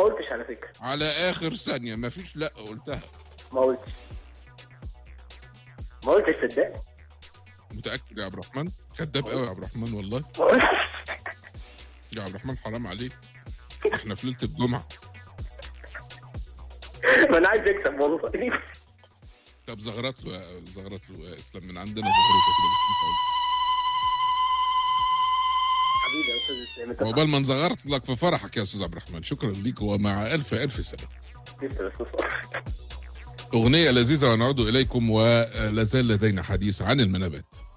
ما قلتش على فكره على اخر ثانيه مفيش لا قلتها ما قلتش ما قلتش صدقني متاكد يا عبد الرحمن كذاب قوي يا عبد الرحمن والله ما قلتش يا عبد الرحمن حرام عليك احنا في ليله الجمعه ما انا عايز اكسب والله طب زغرت له زغرت له يا اسلام من عندنا زغرته كده بس انت قلت. حبيبي يا استاذ اسلام انت عقبال ما انزغرت لك في فرحك يا استاذ عبد الرحمن شكرا ليك ومع الف الف سلامه لسه بس اغنيه لذيذه ونعود اليكم ولا زال لدينا حديث عن المنابات